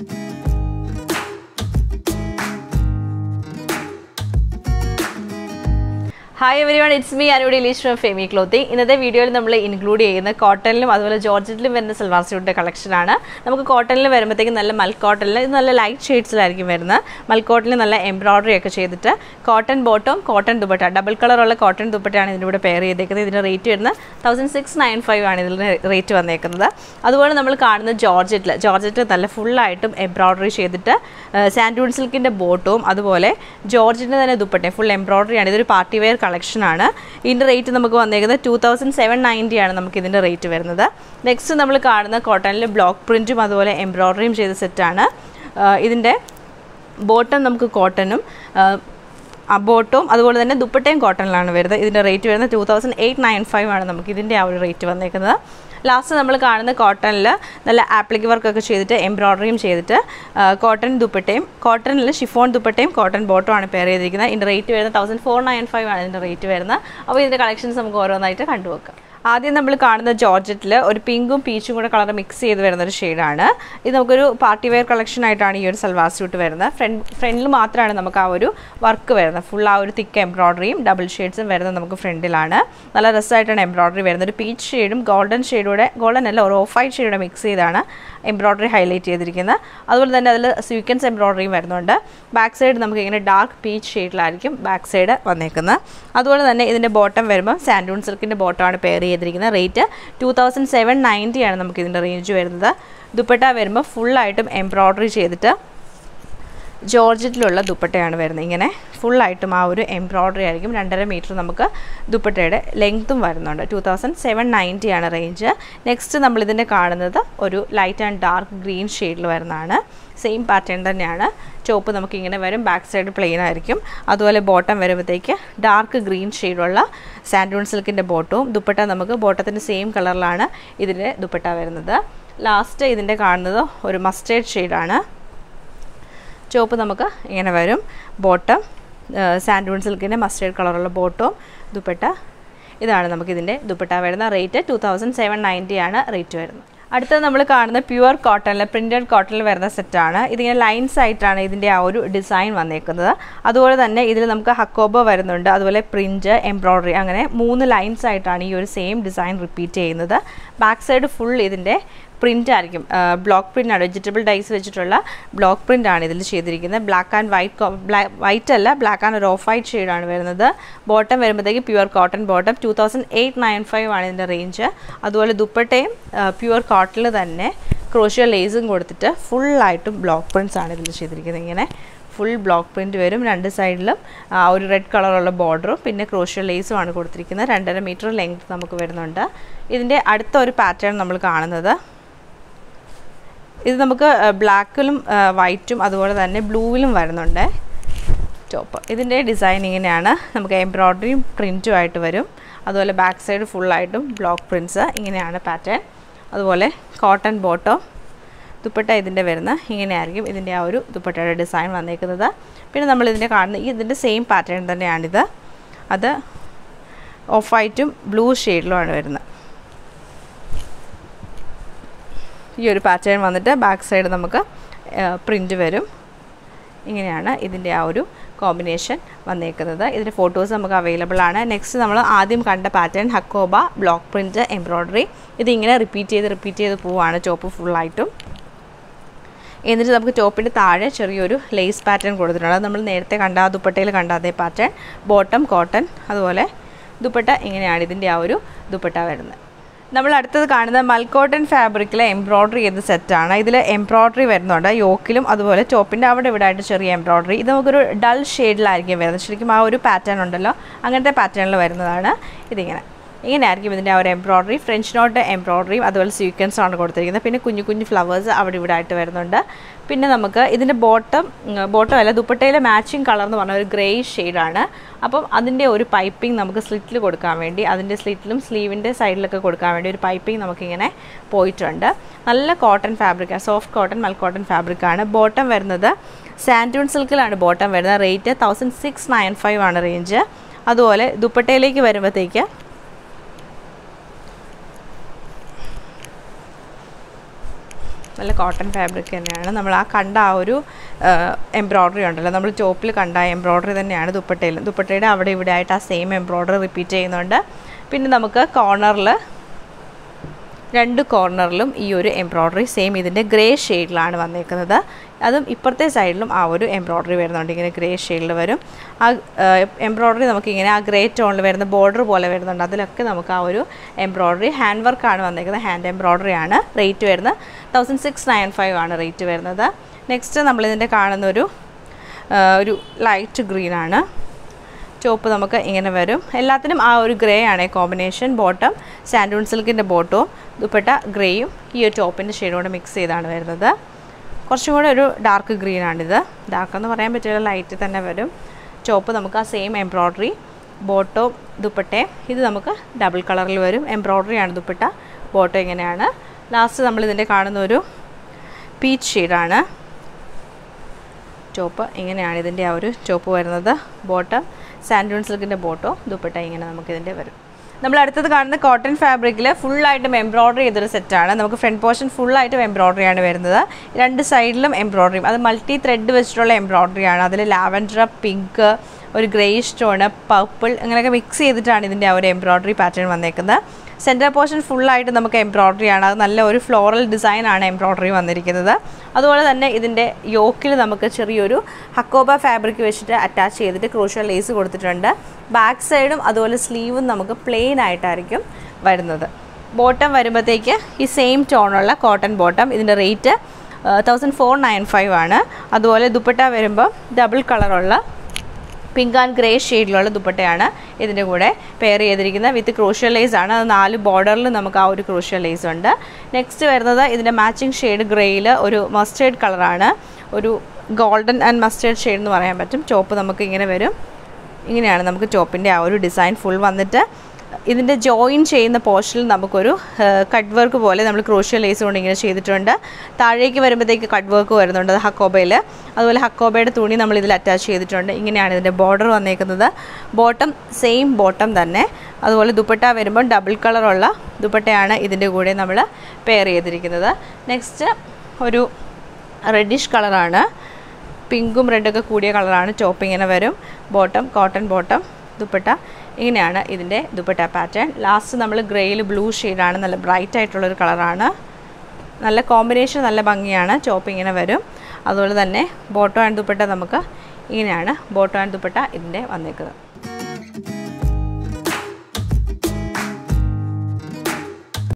hi everyone it's me അനുടി ലീഷ് from Femi clothing ഇന്നത്തെ വീഡിയോയിൽ നമ്മൾ ഇൻക്ലൂഡ് ചെയ്യുന്ന കോട്ടണിലും അതുപോലെ ജോർജറ്റിലും വരുന്ന സൽവാർ സ്യൂട്ടിൻ്റെ കളക്ഷനാണ് നമുക്ക് കോട്ടണിൽ വരുമ്പോഴത്തേക്കും നല്ല മൽ കോട്ടണിൽ ഇത് നല്ല ലൈറ്റ് ഷെയ്ഡ്സിലായിരിക്കും വരുന്നത് മൽ കോട്ടണിൽ നല്ല എംബ്രോയ്ഡറി ഒക്കെ ചെയ്തിട്ട് cotton bottom cotton dupatta double കളറുള്ള കോട്ടൺ ദുപ്പട്ടയാണ് ഇതിൻ്റെ കൂടെ പെയർ ചെയ്തേക്കുന്നത് ഇതിൻ്റെ റേറ്റ് വരുന്നത് തൗസൻഡ് സിക്സ് നയൻ ഫൈവ് ആണ് ഇതിൻ്റെ റേറ്റ് വന്നേക്കുന്നത് അതുപോലെ നമ്മൾ കാണുന്നത് ജോർജറ്റിൽ ജോർജറ്റ് നല്ല ഫുള്ളായിട്ടും എംബ്രോയ്ഡറി ചെയ്തിട്ട് സാൻഡൂൺ സിൽക്കിൻ്റെ ബോട്ടവും അതുപോലെ ജോർജറ്റിൻ്റെ തന്നെ ദുപ്പട്ടയും ഫുൾ എംബ്രോയ്ഡറി ആണ് ഇതൊരു പാർട്ടി വെയർ കളക്ഷനാണ് ഇതിൻ്റെ റേറ്റ് നമുക്ക് വന്നേക്കുന്നത് ടു തൗസൻഡ് സെവൻ നയൻറ്റി ആണ് നമുക്ക് ഇതിൻ്റെ റേറ്റ് വരുന്നത് നെക്സ്റ്റ് നമ്മൾ കാണുന്ന കോട്ടണിൽ ബ്ലോക്ക് പ്രിൻറ്റും അതുപോലെ എംബ്രോയ്ഡറിയും ചെയ്ത സെറ്റാണ് ഇതിൻ്റെ ബോട്ടം നമുക്ക് കോട്ടനും ആ ബോട്ടും അതുപോലെ തന്നെ ദുപ്പട്ടയും കോട്ടണിലാണ് വരുന്നത് ഇതിൻ്റെ റേറ്റ് വരുന്നത് two thousand eight nine five ആണ് നമുക്ക് ഇതിൻ്റെ ആ ഒരു റേറ്റ് വന്നേക്കുന്നത് ലാസ്റ്റ് നമ്മൾ കാണുന്ന കോട്ടണിൽ നല്ല ആപ്ലിക് വർക്കൊക്കെ ചെയ്തിട്ട് എംബ്രോയ്ഡറിയും ചെയ്തിട്ട് കോട്ടൺ ദുപ്പട്ടയും കോട്ടണിൽ ഷിഫോൺ ദുപ്പട്ടയും കോട്ടൺ ബോട്ടും ആണ് പെയർ ചെയ്തിരിക്കുന്നത് ഇതിൻ്റെ റേറ്റ് വരുന്നത് തൗസൻഡ് ഫോർ നയൻ ഫൈവ് ആണ് ഇതിൻ്റെ റേറ്റ് വരുന്നത് അപ്പോൾ ഇതിൻ്റെ കളക്ഷൻസ് നമുക്ക് ഓരോന്നായിട്ട് കണ്ടുവെക്കാം ആദ്യം നമ്മൾ കാണുന്ന ജോർജറ്റിൽ ഒരു പിങ്കും പീച്ചും കൂടെ കളർ മിക്സ് ചെയ്ത് വരുന്ന ഒരു ഷെയ്ഡാണ് ഇത് നമുക്കൊരു പാർട്ടി വെയർ കളക്ഷൻ ആയിട്ടാണ് ഈ ഒരു സൽവാർ സ്യൂട്ട് വരുന്നത് ഫ്രണ്ട് ഫ്രണ്ടിൽ മാത്രമാണ് നമുക്ക് ആ ഒരു വർക്ക് വരുന്നത് ഫുൾ ആ ഒരു തിക്ക് എംബ്രോയ്ഡറിയും ഡബിൾ ഷെയ്ഡ്സും വരുന്നത് നമുക്ക് ഫ്രണ്ടിലാണ് നല്ല രസമായിട്ടാണ് എംബ്രോയ്ഡറി വരുന്നത് ഒരു പീച്ച് ഷെയ്ഡും ഗോൾഡൻ ഷെയ്ഡൂടെ ഗോൾഡൻ അല്ല ഒരു ഓഫ് വൈറ്റ് ഷെയ്ഡൂടെ മിക്സ് ചെയ്താണ് എംബ്രോയ്ഡറി ഹൈലൈറ്റ് ചെയ്തിരിക്കുന്നത് അതുപോലെ തന്നെ അതിൽ സ്വീക്കൻസ് എംബ്രോയ്ഡറിയും വരുന്നുണ്ട് ബാക്ക് സൈഡ് നമുക്ക് ഇങ്ങനെ ഡാർക്ക് പീച്ച് ഷെയ്ഡിലായിരിക്കും ബാക്ക് സൈഡ് വന്നേക്കുന്നത് അതുപോലെ തന്നെ ഇതിൻ്റെ ബോട്ടം വരുമ്പോൾ സാൻഡൂൺ സിൽക്കിൻ്റെ ബോട്ടമാണ് പെയർ ചെയ്തിരിക്കുന്നത് rate two thousand seven ninety ആണ് നമുക്ക് ഇതിൻ്റെ റേഞ്ച് വരുന്നത് ദുപ്പട്ട വരുമ്പോൾ ഫുള്ളായിട്ടും എംബ്രോയ്ഡറി ചെയ്തിട്ട് ജോർജറ്റിലുള്ള ദുപ്പട്ടയാണ് വരുന്നത് ഇങ്ങനെ ഫുള്ളായിട്ടും ആ ഒരു എംബ്രോയ്ഡറി ആയിരിക്കും രണ്ടര മീറ്റർ നമുക്ക് ദുപ്പട്ടയുടെ ലെങ്ത്തും വരുന്നുണ്ട് ടു തൗസൻഡ് സെവൻ നയൻറ്റി ആണ് റേഞ്ച് നെക്സ്റ്റ് നമ്മളിതിൻ്റെ കാണുന്നത് ഒരു ലൈറ്റ് ആൻഡ് ഡാർക്ക് ഗ്രീൻ ഷെയ്ഡിൽ വരുന്നതാണ് സെയിം പാറ്റേൺ തന്നെയാണ് ചോപ്പ് നമുക്കിങ്ങനെ വരും ബാക്ക് സൈഡ് പ്ലെയിൻ ആയിരിക്കും അതുപോലെ ബോട്ടം വരുമ്പോഴത്തേക്ക് ഡാർക്ക് ഗ്രീൻ ഷെയ്ഡുള്ള സാൻഡൂൺ സിൽക്കിൻ്റെ ബോട്ടവും ദുപ്പട്ട നമുക്ക് ബോട്ടത്തിൻ്റെ സെയിം കളറിലാണ് ഇതിൻ്റെ ദുപ്പട്ട വരുന്നത് ലാസ്റ്റ് ഇതിൻ്റെ കാണുന്നത് ഒരു മസ്റ്റേർഡ് ഷെയ്ഡാണ് ചുവപ്പ് നമുക്ക് ഇങ്ങനെ വരും ബോട്ടം സാൻഡൂൺ സിൽക്കിൻ്റെ മസ്റ്റേർഡ് കളറുള്ള ബോട്ടവും ദുപ്പട്ട ഇതാണ് നമുക്കിതിൻ്റെ ദുപ്പട്ട വരുന്ന rate two thousand seven ninety ആണ് റേറ്റ് വരുന്നത് അടുത്തത് നമ്മൾ കാണുന്ന പ്യുവർ കോട്ടണിൽ പ്രിൻറ്റഡ് കോട്ടണിൽ വരുന്ന സെറ്റാണ് ഇതിങ്ങനെ ലൈൻസ് ആയിട്ടാണ് ഇതിൻ്റെ ആ ഒരു ഡിസൈൻ വന്നേക്കുന്നത് അതുപോലെ തന്നെ ഇതിൽ നമുക്ക് ഹക്കോബ വരുന്നുണ്ട് അതുപോലെ പ്രിൻറ്റ് എംബ്രോയ്ഡറി അങ്ങനെ മൂന്ന് ലൈൻസ് ആയിട്ടാണ് ഈ ഒരു സെയിം ഡിസൈൻ റിപ്പീറ്റ് ചെയ്യുന്നത് ബാക്ക് സൈഡ് ഫുൾ ഇതിൻ്റെ പ്രിൻ്റ് ആയിരിക്കും ബ്ലോക്ക് പ്രിൻ്റ് ആണ് വെജിറ്റബിൾ ഡൈസ് വെച്ചിട്ടുള്ള ബ്ലോക്ക് പ്രിൻ്റ് ആണ് ഇതിൽ ചെയ്തിരിക്കുന്നത് ബ്ലാക്ക് ആൻഡ് വൈറ്റ് വൈറ്റ് അല്ല ബ്ലാക്ക് ആൻഡ് ഒരു ഓഫ് വൈറ്റ് ഷെയ്ഡാണ് വരുന്നത് ബോട്ടം വരുമ്പോഴത്തേക്ക് pure cotton bottom two thousand eight nine five ആണ് ഇതിൻ്റെ റേഞ്ച് അതുപോലെ ദുപ്പട്ടയും പ്യുവർ കോട്ടണിൽ തന്നെ ക്രോഷ്യ ലേസും കൊടുത്തിട്ട് ഫുള്ളായിട്ടും ബ്ലോക്ക് പ്രിൻറ്റ്സ് ആണ് ഇതിൽ ചെയ്തിരിക്കുന്നത് ഇങ്ങനെ ഫുൾ ബ്ലോക്ക് പ്രിൻറ്റ് വരും രണ്ട് സൈഡിലും ഒരു റെഡ് കളറുള്ള ബോർഡറും പിന്നെ ക്രോഷ്യ ലേസും ആണ് കൊടുത്തിരിക്കുന്നത് രണ്ടര മീറ്റർ ലെങ്ത് നമുക്ക് വരുന്നുണ്ട് ഇതിൻ്റെ അടുത്ത ഒരു പാറ്റേൺ നമ്മൾ കാണുന്നത് ഇത് നമുക്ക് ബ്ലാക്കിലും വൈറ്റും അതുപോലെ തന്നെ ബ്ലൂവിലും വരുന്നുണ്ട് ടോപ്പ് ഇതിൻ്റെ ഡിസൈൻ ഇങ്ങനെയാണ് നമുക്ക് എംബ്രോയ്ഡറിയും പ്രിൻറ്റും ആയിട്ട് വരും അതുപോലെ ബാക്ക് സൈഡ് ഫുള്ളായിട്ടും ബ്ലോക്ക് പ്രിൻറ്റ്സ് ഇങ്ങനെയാണ് പാറ്റേൺ അതുപോലെ കോട്ടൺ ബോട്ടോ ദുപ്പട്ട ഇതിൻ്റെ വരുന്ന ഇങ്ങനെയായിരിക്കും ഇതിൻ്റെ ആ ഒരു ദുപ്പട്ടയുടെ ഡിസൈൻ വന്നേക്കുന്നത് പിന്നെ നമ്മൾ ഇതിൻ്റെ കാണുന്ന ഈ ഇതിൻ്റെ സെയിം പാറ്റേൺ തന്നെയാണിത് അത് ഓഫ് വൈറ്റും ബ്ലൂ ഷെയ്ഡിലുമാണ് വരുന്നത് ഈ ഒരു പാറ്റേൺ വന്നിട്ട് ബാക്ക് സൈഡ് നമുക്ക് പ്രിൻ്റ് വരും ഇങ്ങനെയാണ് ഇതിൻ്റെ ആ ഒരു കോമ്പിനേഷൻ വന്നേക്കുന്നത് ഇതിൻ്റെ ഫോട്ടോസ് നമുക്ക് അവൈലബിൾ ആണ് നെക്സ്റ്റ് നമ്മൾ ആദ്യം കണ്ട pattern Hakoba block print embroidery ഇതിങ്ങനെ റിപ്പീറ്റ് ചെയ്ത് റിപ്പീറ്റ് ചെയ്ത് പോവാണ് ചോപ്പ് ഫുള്ളായിട്ടും എന്നിട്ട് നമുക്ക് ടോപ്പിൻ്റെ താഴെ ചെറിയൊരു ലേസ് പാറ്റേൺ കൊടുത്തിട്ടുണ്ട് അത് നമ്മൾ നേരത്തെ കണ്ട ആ ദുപ്പട്ടയിൽ കണ്ട അതേ പാറ്റേൺ ബോട്ടം കോട്ടൺ അതുപോലെ ദുപ്പട്ട ഇങ്ങനെയാണ് ഇതിൻ്റെ ആ ഒരു ദുപ്പട്ട വരുന്നത് നമ്മൾ അടുത്തത് കാണുന്നത് മൽക്കോട്ടൺ ഫാബ്രിക്കിലെ എംബ്രോയ്ഡറി ചെയ്ത സെറ്റാണ് ഇതിൽ എംബ്രോയ്ഡറി വരുന്നുണ്ട് യോക്കിലും അതുപോലെ ടോപ്പിൻ്റെ അവിടെ ഇവിടെ ആയിട്ട് ചെറിയ എംബ്രോയ്ഡറി ഇത് നമുക്കൊരു ഡൾ ഷെയ്ഡിലായിരിക്കും വരുന്നത് ശരിക്കും ആ ഒരു പാറ്റേൺ ഉണ്ടല്ലോ അങ്ങനത്തെ പാറ്റേണിൽ വരുന്നതാണ് ഇതിങ്ങനെ ഇങ്ങനെയായിരിക്കും ഇതിൻ്റെ ആ ഒരു എംബ്രോയ്ഡറി ഫ്രഞ്ച് നോട്ട് എംബ്രോയ്ഡറിയും അതുപോലെ സ്വീക്വൻസ് ആണ് കൊടുത്തിരിക്കുന്നത് പിന്നെ കുഞ്ഞു കുഞ്ഞു ഫ്ലവേഴ്സ് അവിടെ ഇവിടെ ആയിട്ട് വരുന്നുണ്ട് പിന്നെ നമുക്ക് ഇതിൻ്റെ ബോട്ടം ബോട്ടം അല്ല ദുപ്പട്ടയിലെ മാച്ചിങ് കളർ എന്ന് പറഞ്ഞ ഒരു ഗ്രേ ഷെയ്ഡാണ് അപ്പം അതിൻ്റെ ഒരു പൈപ്പിംഗ് നമുക്ക് സ്ലിറ്റിൽ കൊടുക്കാൻ വേണ്ടി അതിൻ്റെ സ്ലിറ്റിലും സ്ലീവിൻ്റെ സൈഡിലൊക്കെ കൊടുക്കാൻ വേണ്ടി ഒരു പൈപ്പിംഗ് നമുക്കിങ്ങനെ പോയിട്ടുണ്ട് നല്ല കോട്ടൺ ഫാബ്രിക്കാണ് സോഫ്റ്റ് കോട്ടൺ മൽ കോട്ടൺ ഫാബ്രിക്കാണ് ബോട്ടം വരുന്നത് സാൻറ്റൂൺ സിൽക്കിലാണ് ബോട്ടം വരുന്നത് rate thousand six nine five ആണ് റേഞ്ച് അതുപോലെ ദുപ്പട്ടയിലേക്ക് വരുമ്പോഴത്തേക്ക് നല്ല കോട്ടൺ ഫാബ്രിക് തന്നെയാണ് നമ്മൾ ആ കണ്ട ആ ഒരു എംബ്രോയ്ഡറി ഉണ്ടല്ലോ നമ്മൾ ടോപ്പിൽ കണ്ട ആ എംബ്രോയ്ഡറി തന്നെയാണ് ദുപ്പട്ടയിൽ ദുപ്പട്ടയുടെ അവിടെ ഇവിടെ ആയിട്ട് ആ സെയിം എംബ്രോയ്ഡറി റിപ്പീറ്റ് ചെയ്യുന്നുണ്ട് പിന്നെ നമുക്ക് കോർണറിൽ രണ്ട് കോർണറിലും ഈ ഒരു എംബ്രോയ്ഡറി സെയിം ഇതിൻ്റെ ഗ്രേ ഷെയ്ഡിലാണ് വന്നേക്കുന്നത് അതും ഇപ്പുറത്തെ സൈഡിലും ആ ഒരു എംബ്രോയ്ഡറി വരുന്നുണ്ട് ഇങ്ങനെ ഗ്രേ ഷെയ്ഡിൽ വരും ആ എംബ്രോയ്ഡറി നമുക്കിങ്ങനെ ആ ഗ്രേ ടോണിൽ വരുന്ന ബോർഡർ പോലെ വരുന്നുണ്ട് അതിലൊക്കെ നമുക്ക് ആ ഒരു എംബ്രോയ്ഡറി ഹാൻഡ് വർക്കാണ് വന്നേക്കുന്നത് ഹാൻഡ് എംബ്രോയ്ഡറി ആണ് റേറ്റ് വരുന്നത് തൗസൻഡ് സിക്സ് നയൻ ഫൈവ് ആണ് റേറ്റ് വരുന്നത് നെക്സ്റ്റ് നമ്മളിതിൻ്റെ കാണുന്ന ഒരു ഒരു ലൈറ്റ് ഗ്രീൻ ആണ് ചോപ്പ് നമുക്ക് ഇങ്ങനെ വരും എല്ലാത്തിനും ആ ഒരു ഗ്രേ ആണ് കോമ്പിനേഷൻ ബോട്ടം സാൻഡൂൺ സിൽക്കിൻ്റെ ബോട്ടവും ദുപ്പട്ട ഗ്രേയും ഈ ഒരു ടോപ്പിൻ്റെ ഷെയ്ഡും കൂടെ മിക്സ് ചെയ്താണ് വരുന്നത് കുറച്ചും കൂടെ ഒരു ഡാർക്ക് ഗ്രീൻ ആണിത് ഡാർക്ക് എന്ന് പറയാൻ പറ്റില്ല ലൈറ്റ് തന്നെ വരും ചോപ്പ് നമുക്ക് ആ സെയിം എംബ്രോയ്ഡറി ബോട്ടോ ദുപ്പട്ടയും ഇത് നമുക്ക് ഡബിൾ കളറിൽ വരും എംബ്രോയ്ഡറി ആണ് ദുപ്പട്ട ബോട്ടോ ഇങ്ങനെയാണ് ലാസ്റ്റ് നമ്മൾ ഇതിൻ്റെ കാണുന്ന ഒരു പീച്ച് ഷെയ്ഡാണ് ചോപ്പ് ഇങ്ങനെയാണ് ഇതിൻ്റെ ആ ഒരു ചോപ്പ് വരുന്നത് ബോട്ടം സാൻഡൂൺ സിൽക്കിൻ്റെ ബോട്ടോ ദുപ്പട്ട ഇങ്ങനെ നമുക്കിതിൻ്റെ വരും നമ്മൾ അടുത്തത് കാണുന്ന കോട്ടൺ ഫാബ്രിക്കിൽ ഫുള്ളായിട്ടും എംബ്രോയ്ഡറി ചെയ്തൊരു സെറ്റാണ് നമുക്ക് ഫ്രണ്ട് പോർഷൻ ഫുള്ളായിട്ടും എംബ്രോയ്ഡറി ആണ് വരുന്നത് രണ്ട് സൈഡിലും എംബ്രോയ്ഡറിയും അത് മൾട്ടി ത്രെഡ് വെച്ചിട്ടുള്ള എംബ്രോയ്ഡറി ആണ് അതിൽ ലാവൻഡർ പിങ്ക് ഒരു ഗ്രേയിഷ് ടോണ് പർപ്പിൾ അങ്ങനെയൊക്കെ മിക്സ് ചെയ്തിട്ടാണ് ഇതിൻ്റെ ആ ഒരു എംബ്രോയ്ഡറി പാറ്റേൺ വന്നേക്കുന്നത് സെൻറ്റർ പോർഷൻ ഫുള്ളായിട്ട് നമുക്ക് എംബ്രോയ്ഡറി ആണ് അത് നല്ല ഒരു ഫ്ലോറൽ ഡിസൈൻ ആണ് എംബ്രോയ്ഡറി വന്നിരിക്കുന്നത് അതുപോലെ തന്നെ ഇതിൻ്റെ യോക്കിൽ നമുക്ക് ചെറിയൊരു ഹക്കോബ ഫാബ്രിക് വെച്ചിട്ട് അറ്റാച്ച് ചെയ്തിട്ട് ക്രൂഷ്യൽ ലേസ് കൊടുത്തിട്ടുണ്ട് ബാക്ക് സൈഡും അതുപോലെ സ്ലീവും നമുക്ക് പ്ലെയിൻ ആയിട്ടായിരിക്കും വരുന്നത് ബോട്ടം വരുമ്പോഴത്തേക്ക് ഈ സെയിം ടോണുള്ള കോട്ടൺ ബോട്ടം ഇതിൻ്റെ rate thousand four nine five ആണ് അതുപോലെ ദുപ്പട്ട വരുമ്പോൾ ഡബിൾ കളറുള്ള പിങ്ക് ആൻഡ് ഗ്രേ ഷെയ്ഡിലുള്ള ദുപ്പട്ടയാണ് ഇതിൻ്റെ കൂടെ പെയർ ചെയ്തിരിക്കുന്നത് വിത്ത് ക്രൂഷ്യൽ ലേസ് ആണ് അത് നാല് ബോർഡറിൽ നമുക്ക് ആ ഒരു ക്രൂഷ്യൽ ലേസ് ഉണ്ട് നെക്സ്റ്റ് വരുന്നത് ഇതിൻ്റെ മാച്ചിങ് ഷെയ്ഡ് ഗ്രേയിൽ ഒരു മസ്റ്റേർഡ് കളറാണ് ഒരു ഗോൾഡൻ ആൻഡ് മസ്റ്റേർഡ് ഷെയ്ഡ് എന്ന് പറയാൻ പറ്റും ചോപ്പ് നമുക്ക് ഇങ്ങനെ വരും ഇങ്ങനെയാണ് നമുക്ക് ചോപ്പിൻ്റെ ആ ഒരു ഡിസൈൻ ഫുൾ വന്നിട്ട് ഇതിൻ്റെ ജോയിൻ ചെയ്യുന്ന പോർഷനിൽ നമുക്കൊരു കട്ട് വർക്ക് പോലെ നമ്മൾ ക്രോഷ്യൽ ലേസ് കൊണ്ട് ഇങ്ങനെ ചെയ്തിട്ടുണ്ട് താഴേക്ക് വരുമ്പോഴത്തേക്ക് കട്ട് വർക്ക് വരുന്നുണ്ട് ഹക്കോബയിൽ അതുപോലെ ഹക്കോബയുടെ തുണി നമ്മൾ ഇതിൽ അറ്റാച്ച് ചെയ്തിട്ടുണ്ട് ഇങ്ങനെയാണ് ഇതിൻ്റെ ബോർഡർ വന്നേക്കുന്നത് ബോട്ടം സെയിം ബോട്ടം തന്നെ അതുപോലെ ദുപ്പട്ട വരുമ്പോൾ ഡബിൾ കളറുള്ള ദുപ്പട്ടയാണ് ഇതിൻ്റെ കൂടെ നമ്മൾ പെയർ ചെയ്തിരിക്കുന്നത് നെക്സ്റ്റ് ഒരു റെഡിഷ് കളറാണ് പിങ്കും റെഡൊക്കെ കൂടിയ കളറാണ് ടോപ്പ് ഇങ്ങനെ വരും ബോട്ടം കോട്ടൺ ബോട്ടം ദുപ്പട്ട ഇങ്ങനെയാണ് ഇതിൻ്റെ ദുപ്പട്ട പാറ്റേൺ ലാസ്റ്റ് നമ്മൾ ഗ്രേയിൽ ബ്ലൂ ഷെയ്ഡാണ് നല്ല ബ്രൈറ്റ് ആയിട്ടുള്ളൊരു കളറാണ് നല്ല കോമ്പിനേഷൻ നല്ല ഭംഗിയാണ് ചോപ്പ് ഇങ്ങനെ വരും അതുപോലെ തന്നെ ബോട്ടോ ആൻഡ് ദുപ്പട്ട നമുക്ക് ഇങ്ങനെയാണ് ബോട്ടോ ആൻഡ് ദുപ്പട്ട ഇതിൻ്റെ വന്നേക്കുന്നത്